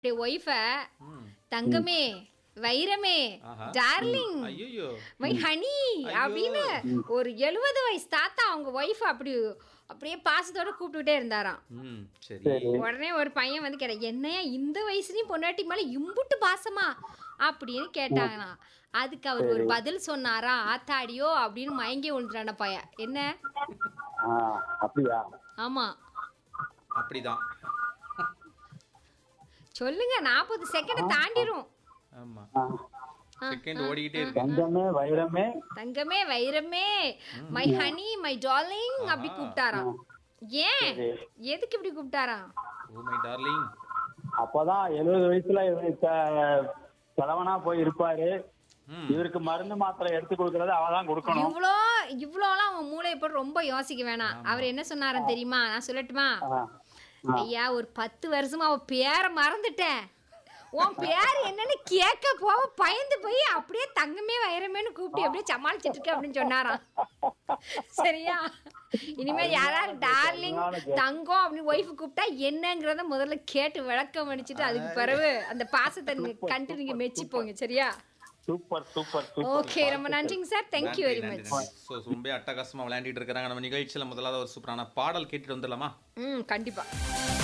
ஒய்ஃப ம். தங்கமே வைரமே ஆஹா. டார்லிங் ஐயோ மை ஹனி அப்படின்னு ஒரு எழுபது வயசு தாத்தா அவங்க ஒய்ஃப் அப்படி அப்படியே பாசத்தோட கூப்பிட்டுட்டே இருந்தாராம் ம் சரி உடனே ஒரு பையன் வந்து கேட்டான் என்னையா இந்த வயசுலயும் பொண்டாட்டி மேல இம்புட்டு பாசமா அப்படின்னு கேட்டாங்களாம் அதுக்கு அவர் ஒரு பதில் சொன்னாரா ஆத்தாடியோ அப்படின்னு மயங்கி விழுந்துட்டான பையன் என்ன ஆ அப்படியா ஆமா அப்படிதான் சொல்லுங்க நாற்பது செகண்ட் தாண்டிரும் ஆமா ஆ, செகண்ட் ஓடிக்கிட்டே இருக்கு தங்கமே வைரமே தங்கமே வைரமே மை ஹனி மை டார்லிங் அப்படி கூப்பிட்டாராம் ஏன் எதுக்கு இப்படி கூப்பிட்டாராம் ஓ மை டார்லிங் அப்பதான் எழுபது வயசுல இவரு க- கிழவனா போய் இருப்பாரு ம் இவருக்கு மருந்து மாத்திரை எடுத்து கொடுக்கறது அவதான் கொடுக்கணும் இவ்வளோ இவ்வளோலாம் அவன் மூளையை போட்டு ரொம்ப யோசிக்க வேணாம் அவர் என்ன சொன்னாரன் தெரியுமா நான் சொல்லட்டுமா ஆ, ஐயா ஒரு பத்து வருஷமா அவ பேரை மறந்துட்டேன் உன் பேர் என்னன்னு கேட்க போக பயந்து போய் அப்படியே தங்கமே வைரமேன்னு கூப்பிட்டு அப்படியே சமாளிச்சிட்டு இருக்க அப்படின்னு சொன்னாராம் சரியா இனிமேல் யாராவது டார்லிங் தங்கம் அப்படின்னு ஒய்ஃப் கூப்பிட்டா என்னங்கிறத முதல்ல கேட்டு விளக்கம் அடிச்சுட்டு அதுக்கு பிறகு அந்த பாசத்தை கண்டு நீங்க மெச்சிப்போங்க சரியா சூப்பர் சூப்பர் சூப்பர் ஓகே ரொம்ப நன்றிங்க sir thank you very much so ரொம்ப அட்டகாசமா விளையாண்டிட்டு இருக்கிறாங்க நம்ம நிகழ்ச்சியில முதலாவது ஒரு சூப்பரான பாடல் கேட்டுட்டு வந்துடலாமா ம் கண்டிப்பா